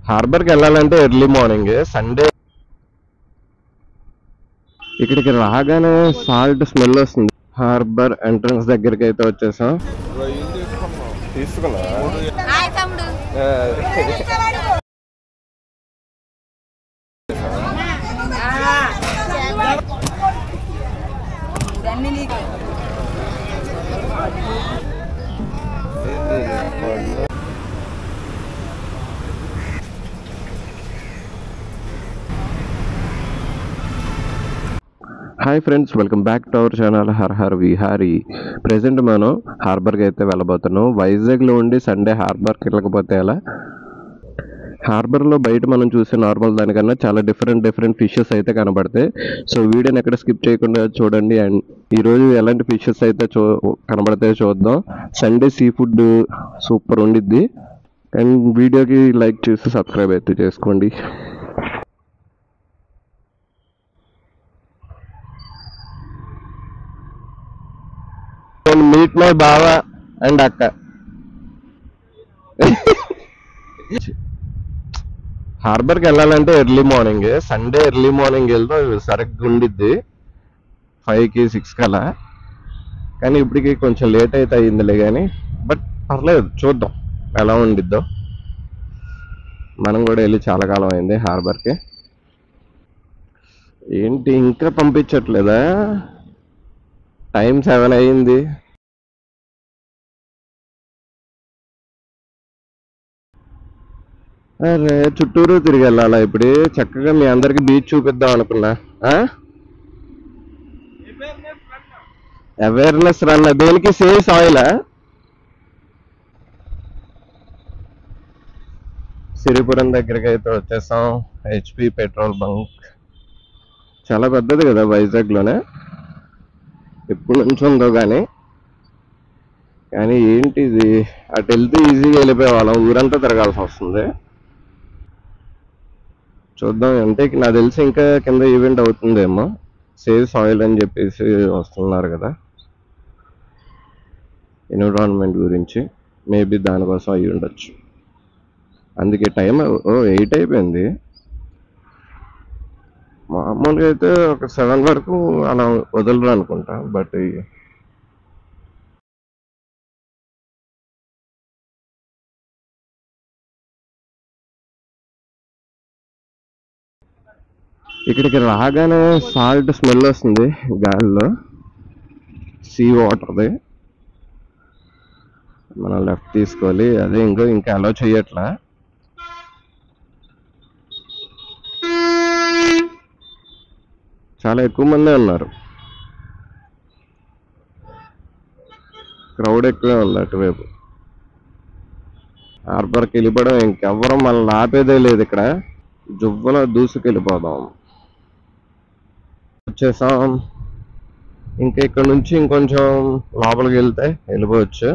హార్బర్కి వెళ్ళాలంటే early morning Sunday ఇక్కడికి రాగానే సాల్ట్ స్మెల్ వస్తుంది హార్బర్ ఎంట్రన్స్ దగ్గరికి అయితే వచ్చేసాం తీసుకున్నా హాయ్ తమ్ముడు ఇవన్నీ నీకు hi friends welcome back to our channel Har Har Vihari present మనం హార్బర్కి అయితే వెళ్ళబోతున్నాం వైజాగ్లో ఉండి సండే హార్బర్కి వెళ్ళకపోతే ఎలా హార్బర్లో బయట మనం చూసే నార్మల్ దానికన్నా చాలా డిఫరెంట్ డిఫరెంట్ ఫిషెస్ అయితే కనబడతాయి సో వీడియోని ఎక్కడ స్కిప్ చేయకుండా చూడండి అండ్ ఈరోజు ఎలాంటి ఫిషెస్ అయితే చూ కనబడతాయో చూద్దాం సండే సీ ఫుడ్ సూపర్ ఉండిద్ది అండ్ వీడియోకి లైక్ చేసి సబ్స్క్రైబ్ అయితే చేసుకోండి మీట్ మై బావ అండ్ అక్క హార్బర్కి వెళ్ళాలంటే early morning Sunday early morning వెళ్తే సరిగ్గా ఉండిద్ది ఫైవ్కి సిక్స్ కలా కానీ ఇప్పటికి కొంచెం లేట్ అయితే అయ్యిందిలే కానీ బట్ పర్లేదు చూద్దాం ఎలా ఉండిద్దో మనం కూడా వెళ్ళి చాలా కాలం అయింది హార్బర్కి ఏంటి ఇంకా పంపించట్లేదా టైం సెవెన్ అయ్యింది అరే చుట్టూరు తిరిగి వెళ్ళాలా ఇప్పుడు చక్కగా మీ అందరికి బీచ్ చూపిద్దాం అనుకున్నా అవేర్నెస్ రన్ దేనికి సేవ్ సాయిల్ సిరిపురం దగ్గరికి అయితే వచ్చేసాం హెచ్పి పెట్రోల్ బంక్ చాలా పెద్దది కదా వైజాగ్లోనే ఎప్పుడు నుంచి ఉందో కానీ కానీ ఏంటి ఇది అటు వెళ్తే ఈజీగా వెళ్ళిపోయే వాళ్ళం ఊరంతా తిరగాల్సి వస్తుంది చూద్దాం అంటే నాకు తెలిసి ఇంకా కింద ఈవెంట్ అవుతుందేమో సేవ్ సాయిల్ అని చెప్పేసి వస్తున్నారు కదా ఎన్విరాన్మెంట్ గురించి మేబీ దానికోసం అయ్యి ఉండొచ్చు అందుకే టైం ఓ ఎయిట్ అయిపోయింది మామూలుగా అయితే ఒక సెవెన్ వరకు అలా వదలరు అనుకుంటా బట్ ఇక్కడికి రాగానే సాల్ట్ స్మెల్ వస్తుంది గాలిలో సీ వాటర్ది మనం లెఫ్ట్ తీసుకోవాలి అదే ఇంకో ఇంకా అలో చెయ్యట్లా చాలా ఎక్కువ మందే ఉన్నారు క్రౌడ్ ఎక్కువే ఉంది అటువైపు హార్బర్కి వెళ్ళిపోవడం ఇంకెవ్వరం మనల్ని ఆపేదే లేదు ఇక్కడ జువ్వల దూసుకెళ్ళిపోదాం వచ్చేసాం ఇంకా ఇక్కడ నుంచి ఇంకొంచెం లోపలికి వెళ్తే వెళ్ళిపోవచ్చు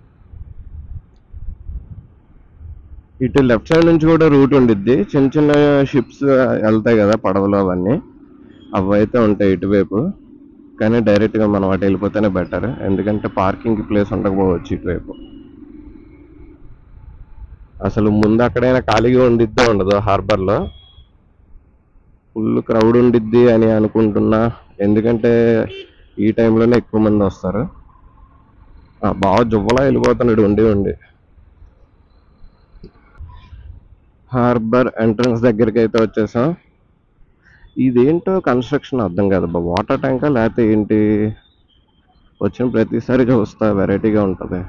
ఇటు లెఫ్ట్ సైడ్ నుంచి కూడా రూట్ ఉండిద్ది చిన్న చిన్న షిప్స్ వెళ్తాయి కదా పడవలు అవన్నీ అవి అయితే ఉంటాయి ఇటువైపు కానీ డైరెక్ట్గా మనం అటు వెళ్ళిపోతేనే బెటర్ ఎందుకంటే పార్కింగ్ ప్లేస్ ఉండకపోవచ్చు ఇటువైపు అసలు ముందు అక్కడైనా ఖాళీగా ఉండిద్దో ఉండదు హార్బర్లో ఫుల్ క్రౌడ్ ఉండిద్ది అని అనుకుంటున్నా ఎందుకంటే ఈ టైంలోనే ఎక్కువ మంది వస్తారు ఆ, బాగా జువ్వలా వెళ్ళిపోతున్నాడు ఉండి ఉండి హార్బర్ ఎంట్రన్స్ దగ్గరికి అయితే వచ్చేసాం ఇదేంటో కన్స్ట్రక్షన్ అర్థం కాదు బా వాటర్ ట్యాంకా లేకపోతే ఏంటి వచ్చిన ప్రతిసారి చూస్తా వెరైటీగా ఉంటుంది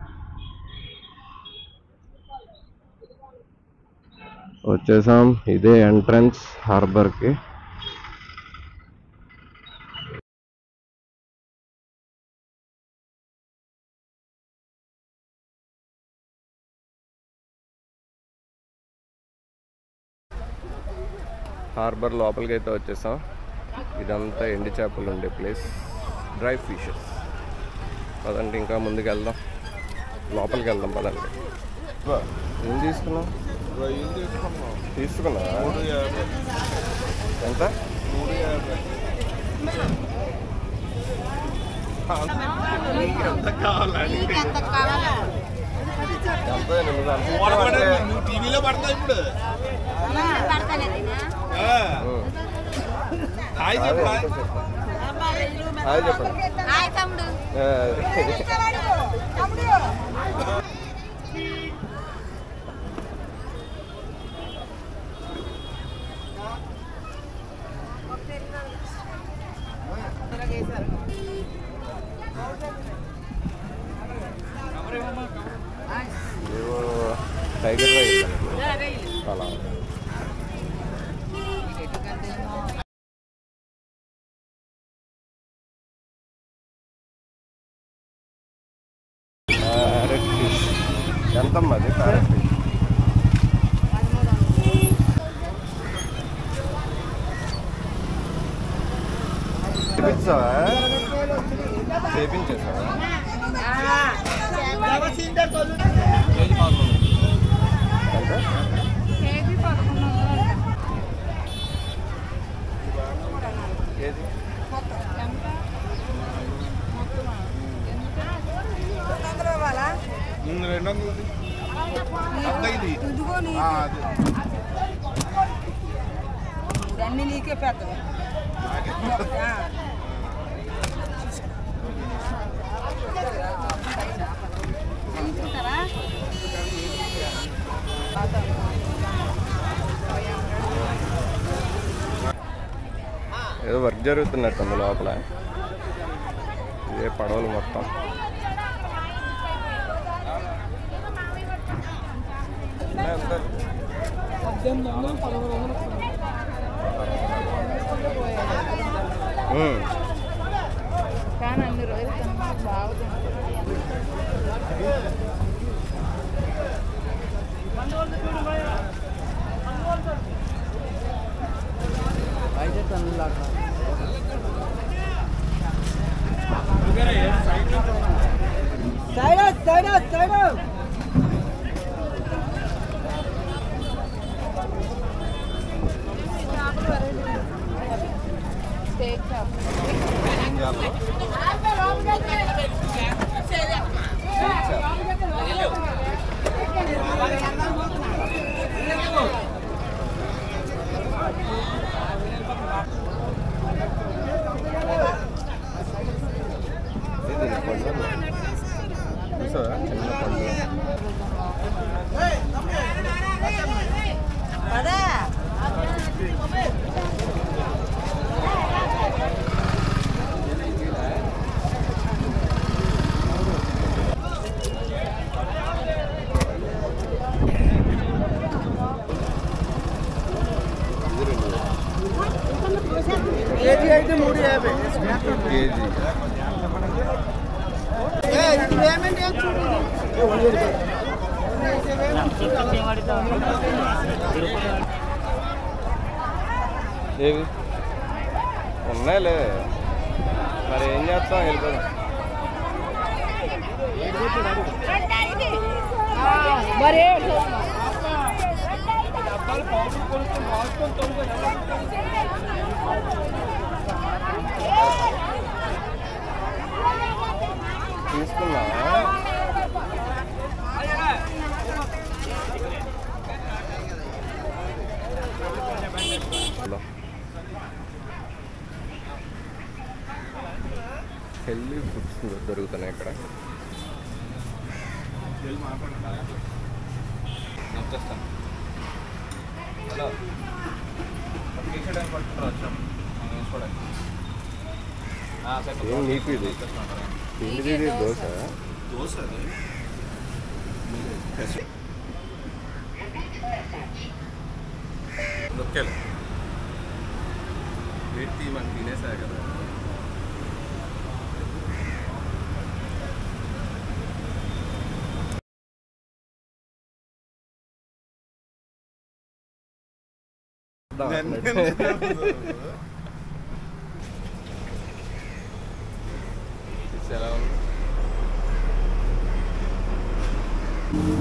వచ్చేసాం ఇదే ఎంట్రన్స్ హార్బర్కి హార్బర్ లోపలికి అయితే వచ్చేసాం ఇదంతా ఎండి చేపలు ఉండే ప్లేస్ డ్రై ఫిషెస్ పదండి ఇంకా ముందుకు వెళ్దాం లోపలికి వెళ్దాం పదండి ఏం తీసుకున్నాం తీసుకున్నా ఎంత నీకు ఎంత కావాలా ఎంత ఎనిమిది గంటలు ఓడపడే ఇచ్చామంటే, నువ్వు టీవీలో పడతావు ఇప్పుడు పడతానేదైనా ఆ, ఉం. హాయ్ అదే చెప్పు హాయ్. చెప్పండి హాయ్ చెప్పండి హాయ్ తమ్ముడు ఆ, ఏవో టైగర్ రైల్ అలా ప్యారెట్ ఫిష్ ఎంతమ్మా అది ప్యారెట్ ఫిష్ చేపించావా చేపించేసావా ఎంత కేజీ ఉం, రెండు వందలు ఉంది. అంత ఇది ఆ, అది. అన్ని నీకే పెద్దవి ఏదో వర్క్ జరుగుతున్నట్టుంది లోపల ఇదే పడవలు మొత్తం ఎంత? ఉమ్. కానీ అన్ని రోజులు తిన్నా బాగుంటుంది ఇది పండు. చూసావా చిన్న పండు కేజీ అయితే మూడు యాభై కేజీ ఏవి ఉన్నాయిలే మరి ఏం చేస్తాం వెళ్ళిపోదాం మరి తీసుకున్నావా హలో హెల్దీ ఫుడ్స్ దొరుకుతున్నాయి ఇక్కడ వచ్చేస్తాను హలో తీసేయడానికి పట్టుకుని వచ్చాం వేసుకోవడానికి ఏం నీకు ఇది ఏంటిది ఇది దోశ దోశ అది నొక్కాలి వెయిట్ తీయమని తినేసా కదా ఎలా ఉంది